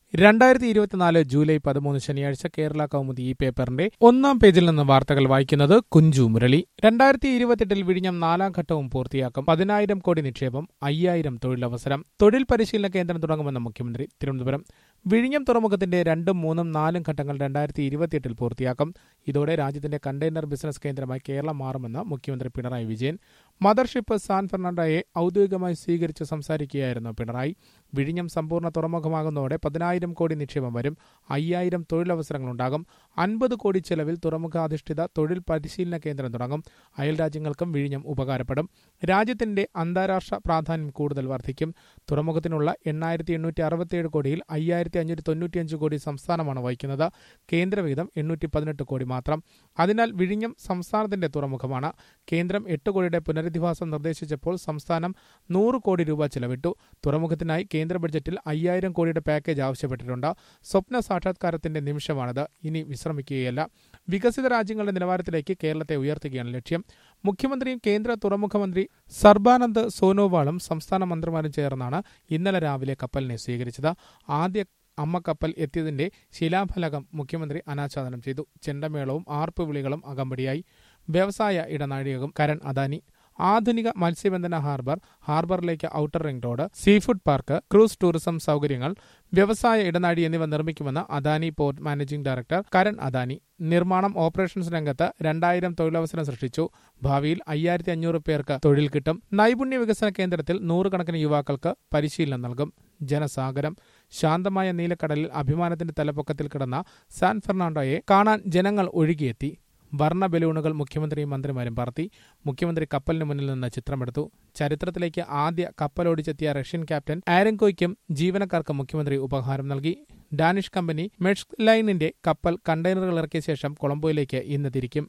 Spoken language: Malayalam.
രണ്ടായിരത്തി ഇരുപത്തിനാല് ജൂലൈ പതിമൂന്ന് ശനിയാഴ്ച കേരള കൗമുദി ഈ പേപ്പറിന്റെ ഒന്നാം പേജിൽ നിന്ന് വാർത്തകൾ വായിക്കുന്നത് കുഞ്ചു മുരളി രണ്ടായിരത്തി ഇരുപത്തെട്ടിൽ വിഴിഞ്ഞം നാലാം ഘട്ടവും പൂർത്തിയാക്കും പതിനായിരം കോടി നിക്ഷേപം അയ്യായിരം തൊഴിലവസരം തൊഴിൽ പരിശീലന കേന്ദ്രം തുടങ്ങുമെന്ന് മുഖ്യമന്ത്രി തിരുവനന്തപുരം വിഴിഞ്ഞം തുറമുഖത്തിന്റെ രണ്ടും മൂന്നും നാലും ഘട്ടങ്ങൾ രണ്ടായിരത്തി ഇരുപത്തിയെട്ടിൽ പൂർത്തിയാക്കും ഇതോടെ രാജ്യത്തിന്റെ കണ്ടെയ്നർ ബിസിനസ് കേന്ദ്രമായി കേരളം മാറുമെന്ന് മുഖ്യമന്ത്രി പിണറായി വിജയൻ മദർഷിപ്പ് സാൻ ഫെർണാണ്ടോയെ ഔദ്യോഗികമായി സ്വീകരിച്ച് സംസാരിക്കുകയായിരുന്നു പിണറായി വിഴിഞ്ഞം സമ്പൂർണ്ണ തുറമുഖമാകുന്നതോടെ പതിനായിരം കോടി നിക്ഷേപം വരും അയ്യായിരം തൊഴിലവസരങ്ങളുണ്ടാകും അൻപത് കോടി ചെലവിൽ തുറമുഖാധിഷ്ഠിത തൊഴിൽ പരിശീലന കേന്ദ്രം തുടങ്ങും അയൽ രാജ്യങ്ങൾക്കും വിഴിഞ്ഞം ഉപകാരപ്പെടും രാജ്യത്തിന്റെ അന്താരാഷ്ട്ര പ്രാധാന്യം കൂടുതൽ വർദ്ധിക്കും തുറമുഖത്തിനുള്ള എണ്ണായിരത്തി എണ്ണൂറ്റി അറുപത്തിയേഴ് കോടിയിൽ അയ്യായിരത്തി അഞ്ഞൂറ്റി തൊണ്ണൂറ്റിയഞ്ച് കോടി സംസ്ഥാനമാണ് വഹിക്കുന്നത് കേന്ദ്രവിഹിതം എണ്ണൂറ്റി പതിനെട്ട് കോടി മാത്രം അതിനാൽ വിഴിഞ്ഞം സംസ്ഥാനത്തിന്റെ തുറമുഖമാണ് കേന്ദ്രം എട്ട് കോടിയുടെ പുനരധിവാസം നിർദ്ദേശിച്ചപ്പോൾ സംസ്ഥാനം നൂറ് കോടി രൂപ ചെലവിട്ടു തുറമുഖത്തിനായി കേന്ദ്ര ബഡ്ജറ്റിൽ അയ്യായിരം കോടിയുടെ പാക്കേജ് ആവശ്യപ്പെട്ടിട്ടുണ്ട് സ്വപ്ന സാക്ഷാത്കാരത്തിന്റെ നിമിഷമാണിത് ഇനി വിശ്രമിക്കുകയല്ല വികസിത രാജ്യങ്ങളുടെ നിലവാരത്തിലേക്ക് കേരളത്തെ ഉയർത്തുകയാണ് ലക്ഷ്യം മുഖ്യമന്ത്രിയും കേന്ദ്ര തുറമുഖ മന്ത്രി സർബാനന്ദ് സോനോവാളും സംസ്ഥാന മന്ത്രിമാരും ചേർന്നാണ് ഇന്നലെ രാവിലെ കപ്പലിനെ സ്വീകരിച്ചത് ആദ്യ അമ്മ കപ്പൽ എത്തിയതിന്റെ ശിലാഫലകം മുഖ്യമന്ത്രി അനാച്ഛാദനം ചെയ്തു ചെണ്ടമേളവും ആർപ്പുവിളികളും അകമ്പടിയായി വ്യവസായ ഇടനാഴികവും കരൺ അദാനി ആധുനിക മത്സ്യബന്ധന ഹാർബർ ഹാർബറിലേക്ക് outer ring road seafood park cruise tourism സൗകര്യങ്ങൾ വ്യവസായ ഇടനാഴി എന്നിവ നിർമ്മിക്കുമെന്ന് Adani port managing director Karan Adani നിർമ്മാണം ഓപ്പറേഷൻസ് രംഗത്ത് രണ്ടായിരം തൊഴിലവസരം സൃഷ്ടിച്ചു ഭാവിയിൽ അയ്യായിരത്തി അഞ്ഞൂറ് പേർക്ക് തൊഴിൽ കിട്ടും നൈപുണ്യ വികസന കേന്ദ്രത്തിൽ നൂറുകണക്കിന് യുവാക്കൾക്ക് പരിശീലനം നൽകും ജനസാഗരം ശാന്തമായ നീലക്കടലിൽ അഭിമാനത്തിന്റെ തലപ്പൊക്കത്തിൽ കിടന്ന സാൻ ഫെർണാണ്ടോയെ കാണാൻ ജനങ്ങൾ ഒഴുകിയെത്തി വർണ്ണ ബലൂണുകൾ മുഖ്യമന്ത്രിയും മന്ത്രിമാരും പറത്തി മുഖ്യമന്ത്രി കപ്പലിന് മുന്നിൽ നിന്ന് ചിത്രമെടുത്തു ചരിത്രത്തിലേക്ക് ആദ്യ കപ്പലോടിച്ചെത്തിയ റഷ്യൻ ക്യാപ്റ്റൻ ആരൻകോയ്ക്കും ജീവനക്കാർക്കും മുഖ്യമന്ത്രി ഉപഹാരം നൽകി ഡാനിഷ് കമ്പനി മെഡ്സ് ലൈനിന്റെ കപ്പൽ കണ്ടെയ്നറുകൾ ഇറക്കിയ ശേഷം കൊളംബോയിലേക്ക് ഇന്ന് തിരിക്കും